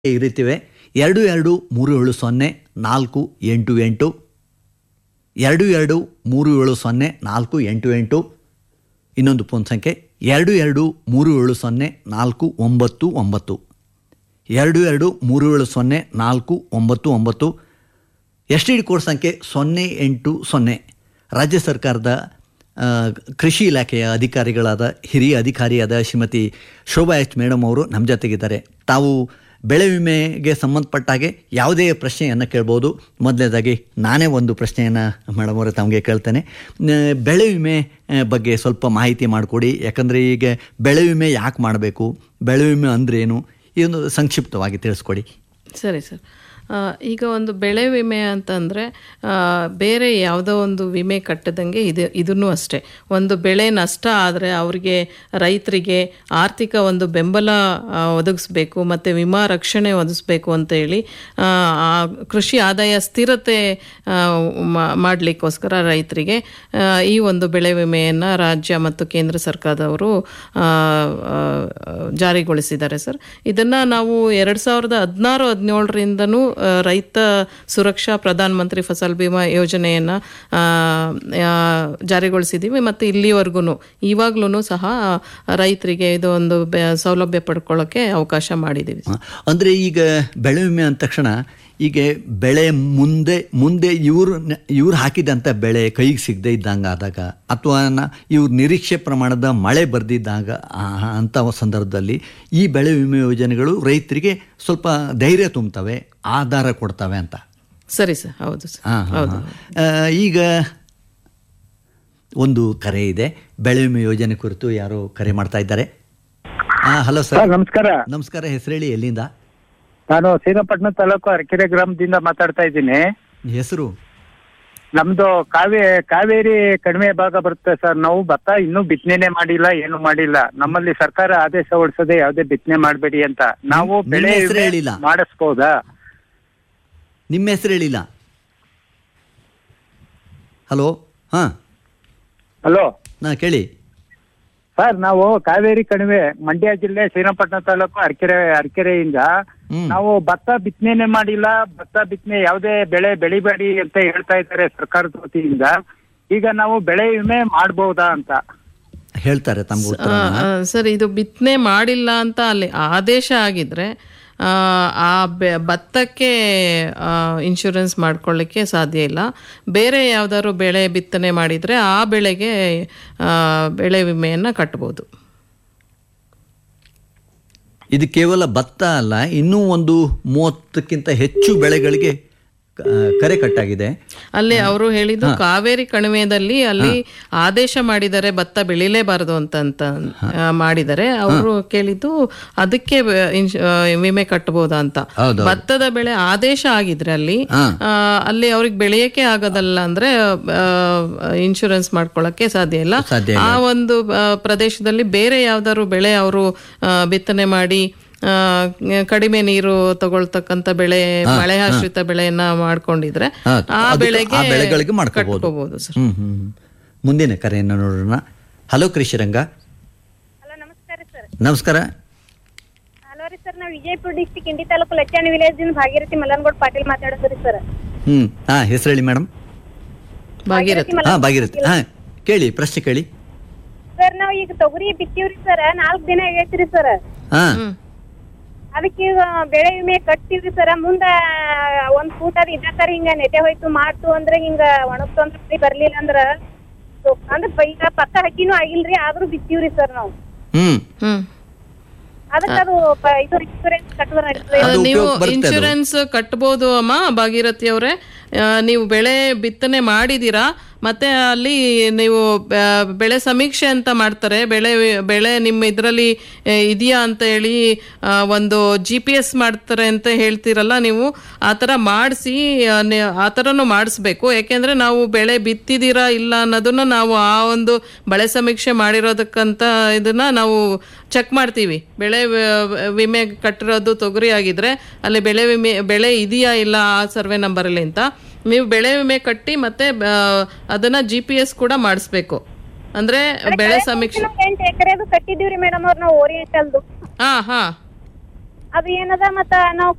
ಈ ರೀತಿವೆ ಎರಡು ಎರಡು ಮೂರು ಏಳು ಸೊನ್ನೆ ನಾಲ್ಕು ಎಂಟು ಎಂಟು ಎರಡು ಎರಡು ಮೂರು ಏಳು ಸೊನ್ನೆ ನಾಲ್ಕು ಎಂಟು ಎಂಟು ಇನ್ನೊಂದು ಫೋನ್ ಸಂಖ್ಯೆ ಎರಡು ಎರಡು ಮೂರು ಏಳು ಸೊನ್ನೆ ನಾಲ್ಕು ಒಂಬತ್ತು ಒಂಬತ್ತು ಎರಡು ಎರಡು ಮೂರು ಏಳು ಸೊನ್ನೆ ನಾಲ್ಕು ಒಂಬತ್ತು ಒಂಬತ್ತು ಎಸ್ ಟಿ ಡಿ ಕೋಡ್ ಸಂಖ್ಯೆ ಸೊನ್ನೆ ಎಂಟು ಸೊನ್ನೆ ರಾಜ್ಯ ಸರ್ಕಾರದ ಆ, ಕೃಷಿ ಇಲಾಖೆಯ ಅಧಿಕಾರಿಗಳಾದ ಹಿರಿಯ ಅಧಿಕಾರಿಯಾದ ಶ್ರೀಮತಿ ಶೋಭಾ ಎಚ್ ಮೇಡಮ್ ಅವರು ನಮ್ಮ ಜೊತೆಗಿದ್ದಾರೆ ತಾವು ಬೆಳೆ ವಿಮೆಗೆ ಸಂಬಂಧಪಟ್ಟ ಹಾಗೆ ಯಾವುದೇ ಪ್ರಶ್ನೆಯನ್ನು ಕೇಳ್ಬೋದು ಮೊದಲನೇದಾಗಿ ನಾನೇ ಒಂದು ಪ್ರಶ್ನೆಯನ್ನು ಮೇಡಮ್ ಅವರೇ ತಮಗೆ ಕೇಳ್ತೇನೆ ನ- ಬೆಳೆ ವಿಮೆ ಆ, ಬಗ್ಗೆ ಸ್ವಲ್ಪ ಮಾಹಿತಿ ಮಾಡಿಕೊಡಿ ಯಾಕಂದರೆ ಈಗ ಬೆಳೆ ವಿಮೆ ಯಾಕೆ ಮಾಡಬೇಕು ಬೆಳೆ ವಿಮೆ ಅಂದ್ರೇನು ಇದೊಂದು ಸಂಕ್ಷಿಪ್ತವಾಗಿ ತಿಳಿಸ್ಕೊಡಿ ಸರಿ ಸರ್ ಆ, ಈಗ ಒಂದು ಬೆಳೆ ವಿಮೆ ಅಂತಂದರೆ ಬೇರೆ ಯಾವುದೋ ಒಂದು ವಿಮೆ ಕಟ್ಟದಂಗೆ ಇದು ಇದನ್ನು ಅಷ್ಟೇ ಒಂದು ಬೆಳೆ ನಷ್ಟ ಆದರೆ ಅವರಿಗೆ ರೈತರಿಗೆ ಆರ್ಥಿಕ ಒಂದು ಬೆಂಬಲ ಆ, ಒದಗಿಸ್ಬೇಕು ಮತ್ತು ವಿಮಾ ರಕ್ಷಣೆ ಒದಗಿಸ್ಬೇಕು ಅಂತ ಹೇಳಿ ಆ, ಆ ಕೃಷಿ ಆದಾಯ ಸ್ಥಿರತೆ ಮಾಡಲಿಕ್ಕೋಸ್ಕರ ರೈತರಿಗೆ ಆ, ಈ ಒಂದು ಬೆಳೆ ವಿಮೆಯನ್ನು ರಾಜ್ಯ ಮತ್ತು ಕೇಂದ್ರ ಸರ್ಕಾರದವರು ಆ, ಆ, ಜಾರಿಗೊಳಿಸಿದ್ದಾರೆ ಸರ್ ಇದನ್ನು ನಾವು ಎರಡು ಸಾವಿರದ ಹದಿನಾರು ಹದಿನೇಳರಿಂದನೂ ರೈತ ಸುರಕ್ಷಾ ಪ್ರಧಾನ ಮಂತ್ರಿ ಫಸಲ್ ಬಿಮಾ ಯೋಜನೆಯನ್ನು ಜಾರಿಗೊಳಿಸಿದ್ದೀವಿ ಮತ್ತು ಇಲ್ಲಿವರೆಗೂ ಇವಾಗ್ಲೂ ಸಹ ರೈತರಿಗೆ ಇದು ಒಂದು ಬೆ- ಸೌಲಭ್ಯ ಪಡ್ಕೊಳ್ಳೋಕ್ಕೆ ಅವಕಾಶ ಮಾಡಿದ್ದೀವಿ ಅಂದರೆ ಈಗ ಬೆಳೆ ವಿಮೆ ಅಂದ ತಕ್ಷಣ ಈಗ ಬೆಳೆ ಮುಂದೆ ಮುಂದೆ ಇವರು ಇವ್ರು ಹಾಕಿದಂಥ ಬೆಳೆ ಕೈಗೆ ಸಿಗದೆ ಇದ್ದಂಗೆ ಆದಾಗ ಅಥವಾ ಇವ್ರ ನಿರೀಕ್ಷೆ ಪ್ರಮಾಣದ ಮಳೆ ಬರ್ದಿದ್ದಾಗ ಆ, ಅಂಥ ಸಂದರ್ಭದಲ್ಲಿ ಈ ಬೆಳೆ ವಿಮೆ ಯೋಜನೆಗಳು ರೈತರಿಗೆ ಸ್ವಲ್ಪ ಧೈರ್ಯ ತುಂಬ್ತವೆ ಆಧಾರ ಕೊಡ್ತವೆ ಅಂತ ಸರಿ ಸರ್ ಹೌದು ಸರ್ ಹಾಂ ಹಾಂ ಈಗ ಒಂದು ಕರೆ ಇದೆ ಬೆಳೆ ವಿಮೆ ಯೋಜನೆ ಕುರಿತು ಯಾರೋ ಕರೆ ಮಾಡ್ತಾ ಇದ್ದಾರೆ ಹಾಂ ಹಲೋ ಸರ್ ಸರ್ ನಮಸ್ಕಾರ ನಮಸ್ಕಾರ ಹೆಸರೇಳಿ ಎಲ್ಲಿಂದ ನಾನು ಶ್ರೀರಂಗಪಟ್ಟಣ ತಾಲೂಕು ಅರಕೆರೆ ಗ್ರಾಮದಿಂದ ಮಾತಾಡ್ತಾ ಇದ್ದೀನಿ ಹೆಸರು ನಮ್ದು ಕಾವೇ ಕಾವೇರಿ ಕಡಿಮೆ ಭಾಗ ಬರುತ್ತೆ ಸರ್ ನಾವು ಭತ್ತ ಇನ್ನೂ ಬಿತ್ತನೆ ಮಾಡಿಲ್ಲ ಏನು ಮಾಡಿಲ್ಲ ನಮ್ಮಲ್ಲಿ ಸರ್ಕಾರ ಆದೇಶ ಹೊರಡಿಸದೆ ಯಾವುದೇ ಬಿತ್ತನೆ ಮಾಡಬೇಡಿ ಅಂತ ನಾವು ನಿಮ್ಮ ಬೆಳೆ ಹೆಸ್ರು ವಿಮೆ ಹೇಳಿಲ್ಲ. ಮಾಡಿಸ್ಬೋದಾ ನಿಮ್ಮ ಹೆಸರು ಹೇಳಿಲ್ಲ ಹಲೋ ಹಾಂ ಹಲೋ ನಾ ಕೇಳಿ ಸರ್ ನಾವು ಕಾವೇರಿ ಕಣಿವೆ ಮಂಡ್ಯ ಜಿಲ್ಲೆ ಶ್ರೀರಂಗಪಟ್ಟಣ ತಾಲೂಕು ಅರಕೆರೆ ಅರಕೆರೆಯಿಂದ ಹ್ಮ್. ನಾವು ಭತ್ತ ಬಿತ್ತನೆ ಮಾಡಿಲ್ಲ ಭತ್ತ ಬಿತ್ತನೆ ಯಾವುದೇ ಬೆಳೆ ಬೆಳಿಬೇಡಿ ಅಂತ ಹೇಳ್ತಾ ಇದ್ದಾರೆ ಸರ್ಕಾರದ ವತಿಯಿಂದ ಈಗ ನಾವು ಬೆಳೆ ವಿಮೆ ಮಾಡ್ಬೋದಾ ಅಂತ ಹೇಳ್ತಾರೆ ತಮ್ಗೆ ಉತ್ತರ ಆ, ಆ, ಸರ್ ಇದು ಬಿತ್ತನೆ ಮಾಡಿಲ್ಲ ಅಂತ ಅಲ್ಲಿ ಆದೇಶ ಆಗಿದ್ರೆ ಆ, ಆ ಬೆ- ಭತ್ತಕ್ಕೆ ಇನ್ಶೂರೆನ್ಸ್ ಮಾಡ್ಕೊಳ್ಳಿಕ್ಕೆ ಸಾಧ್ಯ ಇಲ್ಲ ಬೇರೆ ಯಾವ್ದಾದ್ರು ಬೆಳೆ ಬಿತ್ತನೆ ಮಾಡಿದರೆ ಆ ಬೆಳೆಗೆ ಆ, ಬೆಳೆ ವಿಮೆಯನ್ನು ಕಟ್ಬೋದು ಇದು ಕೇವಲ ಭತ್ತ ಅಲ್ಲ ಇನ್ನೂ ಒಂದು ಮೂವತ್ತಕ್ಕಿಂತ ಹೆಚ್ಚು ಬೆಳೆಗಳಿಗೆ ಕ- ಕರೆ ಕಟ್ಟಾಗಿದೆ ಅಲ್ಲಿ ಅವರು ಹೇಳಿದ್ದು ಕಾವೇರಿ ಕಣಿವೆದಲ್ಲಿ ಅಲ್ಲಿ ಆದೇಶ ಮಾಡಿದ್ದಾರೆ ಭತ್ತ ಬೆಳಿಲೇಬಾರದು ಅಂತ ಅಂತ ಆ, ಮಾಡಿದ್ದಾರೆ ಅವರು ಕೇಳಿದ್ದು ಅದಕ್ಕೆ ಬ- ಇನ್ಶ್- ಆ, ವಿಮೆ ಕಟ್ಟಬಹುದಾ ಅಂತ ಹೌದು. ಭತ್ತದ ಬೆಳೆ ಆದೇಶ ಆಗಿದ್ರೆ ಅಲ್ಲಿ ಹಾ. ಆ, ಅಲ್ಲಿ ಅವ್ರಿಗೆ ಬೆಳೆಯಕ್ಕೆ ಆಗೋದಲ್ಲ ಅಂದ್ರೆ ಇನ್ಶೂರೆನ್ಸ್ ಮಾಡ್ಕೊಳ್ಳಕ್ಕೆ ಸಾಧ್ಯ ಇಲ್ಲ ಸಾಧ್ಯ ಆ ಒಂದು ಆ, ಪ್ರದೇಶದಲ್ಲಿ ಬೇರೆ ಯಾವ್ದಾದ್ರು ಬೆಳೆ ಅವರು ಬಿತ್ತನೆ ಮಾಡಿ ಆ, ಕಡಿಮೆ ನೀರು ತಗೊಳ್ತಕ್ಕಂತ ಬೆಳೆ ಮಳೆ ಆಶ್ರಿತ ಬೆಳೆಯನ್ನ ಮಾಡ್ಕೊಂಡಿದ್ರೆ ಹಾ, ಆ ಅದಕ್ಕೆ- ಬೆಳೆಗೆ ಆ ಬೆಳೆಗಳಿಗೆ ಮಾಡ್ಕೋಬಹುದು ಕಟ್ಕೋಬಹುದು ಸರ್ ಹ್ಮ್ ಹ್ಮ್ ಹ್ಮ್. ಮುಂದಿನ ಕರೆಯನ್ನು ನೋಡೋಣ ಹಲೋ ಕೃಷಿರಂಗ ಹಲೋ ನಮಸ್ಕಾರ ಸರ್ ನಮಸ್ಕಾರ ಹಲೋ ರೀ ಸರ್ ನಾವು ವಿಜಯಪುರ ಡಿಸ್ಟಿಕ್ ಇಂಡಿ ತಾಲೂಕು ಲಚ್ಚಾಣಿ ವಿಲೇಜ್ ಇಂದ ಭಾಗೀರಥಿ ಮಲ್ಲನಗೌಡ ಪಾಟೀಲ್ ಮಾತಾಡೋದ್ರಿ ಸರ್ ಹ್ಮ್ ಹಾ ಹೆಸರು ಹೇಳಿ ಮೇಡಮ್ ಭಾಗೀರಥಿ ಹಾ ಭಾಗಿರಥಿ ಹಾ ಕೇಳಿ ಪ್ರಶ್ನೆ ಕೇಳಿ ಸರ್ ನಾವು ಈಗ ತೊಗರಿ ಬಿತ್ತೀವ್ರಿ ಸರ್ ನಾಲ್ಕು ದಿನ ಆಗೈತ್ರಿ ಸರ್ ಹಾ ಅದಕ್ಕೆ ಈಗ ಬೆಳೆ ವಿಮೆ ಕಟ್ತೀವ್ರಿ ಸರ್ ಮುಂದ ಒಂದ್ ಫೂಟ್ ಅದ್ ಇದಾಕರ ಹಿಂಗ ನೆಟೆ ಹೋಯ್ತು ಮಾಡ್ತು ಅಂದ್ರೆ ಹಿಂಗ ಒಣಗ್ತು ಅಂದ್ರೆ ಮಳಿ ಬರ್ಲಿಲ್ಲ ಅಂದ್ರ ಸೊ- ಅಂದ್ರ ಪ- ಈಗ ಪಕ್ಕ ಹಕ್ಕಿನೂ ಆಗಿಲ್ರಿ ಆದ್ರೂ ಬಿತ್ತೀವ್ರಿ ಸರ್ ನಾವು ಹ್ಮ್ ಹ್ಮ್ ಅದಕ್ಕೆ ಅದು ಪ- ಇದು ಇನ್ಸೂರೆನ್ಸ್ ಕಟ್ಟಿದ್ರೆ ನಡೀತದೆ ಅದು ನೀವು ಉಪಯೋಗ ಬರುತ್ತೆ ಅದು. ಇನ್ಶೂರೆನ್ಸ್ ಕಟ್ಬೋದು ಅಮ್ಮ ಭಾಗೀರಥಿ ಅವರೇ ನೀವು ಬೆಳೆ ಬಿತ್ತನೆ ಮಾಡಿದ್ದೀರಾ ಮತ್ತೆ ಅಲ್ಲಿ ನೀವು ಬ- ಬೆಳೆ ಸಮೀಕ್ಷೆ ಅಂತ ಮಾಡ್ತಾರೆ ಬೆಳೆ ಬೆಳೆ ನಿಮ್ಮ ಇದರಲ್ಲಿ ಇದೆಯಾ ಅಂತ ಹೇಳಿ ಆ, ಒಂದು ಜಿ ಪಿ ಎಸ್ ಮಾಡ್ತಾರೆ ಅಂತ ಹೇಳ್ತೀರಲ್ಲ ನೀವು ಆ ಥರ ಮಾಡಿಸಿ ಆ ಥರನೂ ಮಾಡಿಸ್ಬೇಕು ಯಾಕೆಂದರೆ ನಾವು ಬೆಳೆ ಬಿತ್ತಿದ್ದೀರಾ ಇಲ್ಲ ಅನ್ನೋದನ್ನ ನಾವು ಆ ಒಂದು ಬೆಳೆ ಸಮೀಕ್ಷೆ ಮಾಡಿರೋದಕ್ಕಂತ ಇದನ್ನ ನಾವು ಚೆಕ್ ಮಾಡ್ತೀವಿ ಬೆಳೆ ವ- ವಿಮೆ ಕಟ್ಟಿರೋದು ತೊಗರಿ ಆಗಿದ್ರೆ ಅಲ್ಲಿ ಬೆಳೆ ವಿಮೆ ಬೆಳೆ ಇದೆಯಾ ಇಲ್ಲ ಆ ಸರ್ವೆ ನಂಬರಲ್ಲಿ ಅಂತ ನೀವು ಬೆಳೆ ವಿಮೆ ಕಟ್ಟಿ ಮತ್ತೆ ಆ, ಅದನ್ನ ಜಿ ಪಿ ಎಸ್ ಕೂಡ ಮಾಡಿಸ್ಬೇಕು ಅಂದ್ರೆ ಬೆಳೆ ಸಮೀಕ್ಷೆ ಎಂಟು ಎಕರೆದು ಕಟ್ಟಿದೀವ್ರಿ ಮೇಡಮ್ ಅವ್ರ ನಾವು ಓರಿಯೆಂಟಲ್ದು ಹಾ ಹಾ ಅದು ಏನದ ಮತ್ತ ನಾವು